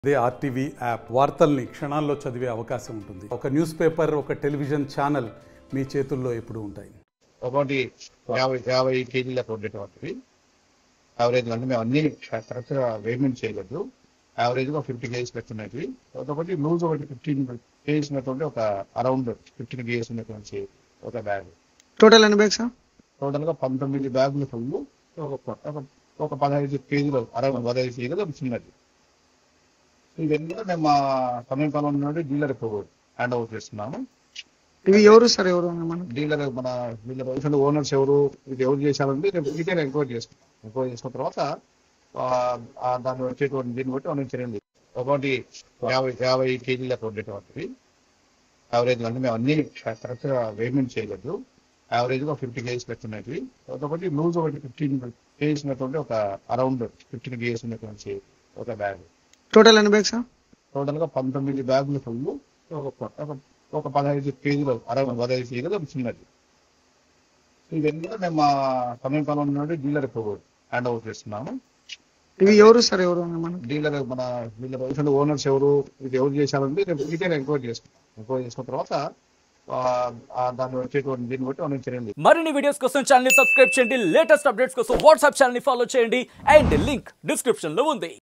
అదే RTV app వార్తల్ని క్షణాల్లో చదివే అవకాశం ఉంటుంది ఒక న్యూస్ పేపర్ ఒక టెలివిజన్ ఛానల్ మీ చేతుల్లో ఎప్పుడూ ఉంటాయి ఒకటి యాభై యాభై కేజీలకు ఉండేటువంటివి యావరేజ్ అంటే మేము అన్ని కరెక్ట్గా వేమెంట్ చేయలేదు యావరేజ్ గా ఫిఫ్టీ కేజీస్ పెట్టున్నవి ఒకటి లూజ్ ఒకటి ఫిఫ్టీన్ కేజీస్ ఉన్నటువంటి ఒక అరౌండ్ ఫిఫ్టీన్ కేజీస్ ఉన్నటువంటి ఒక బ్యాగ్ టోటల్ ఎన్ని బ్యాగ్స్ టోటల్ గా పంతొమ్మిది బ్యాగులు ఫుల్ ఒక ఒక- ఒక పదహైదు కేజీలు అరవై పదహైదు కేజీలు ఒక చిన్నది ఇవన్నీ కూడా మేము మా సమీపంలో నుండి డీలర్ హ్యాండ్ ఓవర్ చేస్తున్నాము ఇవి ఎవరు సార్ ఎవరు మనం డీలర్ మన వీళ్ళ పొజిషన్ ఓనర్స్ ఎవరు ఇది ఎవరు చేశారంటే రేపు డీటెయిల్ ఎంక్వైరీ చేసుకుంటాం ఎంక్వైరీ చేసుకున్న తర్వాత ఆ, ఆ దాన్ని వచ్చేటువంటి దీన్ని బట్టి మనం చర్యలు తీసుకుంటాం. ఒకటి యాభై యాభై కేజీలకు ఉండేటువంటివి యావరేజ్ అంటే మేము అన్ని కరెక్ట్గా వేమెంట్ చేయలేదు యావరేజ్ గా ఫిఫ్టీ కేజీస్ పెట్టున్నవి ఒకటి లూజ్ ఒకటి ఫిఫ్టీన్ కేజీస్ ఉన్నటువంటి ఒక అరౌండ్ ఫిఫ్టీన్ కేజీస్ ఉన్నటువంటి ఒక బ్యాగ్ టోటల్ ఎన్ని బ్యాగ్స్ టోటల్ గా పంతొమ్మిది బ్యాగులు ఫుల్ ఒక ఒక- ఒక పదహైదు కేజీలు అరవై పదహైదు కేజీలు ఒక చిన్నది ఇవన్నీ కూడా మేము మా సమీపంలో నుండి డీలర్ హ్యాండ్ ఓవర్ చేస్తున్నాము ఇవి ఎవరు సార్ ఎవరు మనం డీలర్ మన వీళ్ళ పొజిషన్ ఓనర్స్ ఎవరు ఇది ఎవరు చేశారంటే రేపు డీటెయిల్ ఎంక్వైరీ చేసుకుంటాం ఎంక్వైరీ చేసుకున్న తర్వాత ఆ, ఆ దాన్ని వచ్చేటువంటి దీన్ని బట్టి మనం చర్యలు తీసుకుంటాం. మరిన్ని వీడియోస్ కోసం ఛానల్ ని సబ్స్క్రైబ్ చేయండి లేటెస్ట్ అప్డేట్స్ కోసం వాట్సాప్ ఛానల్ ని ఫాలో చేయండి అండ్ లింక్ డిస్క్రిప్షన్ లో ఉంది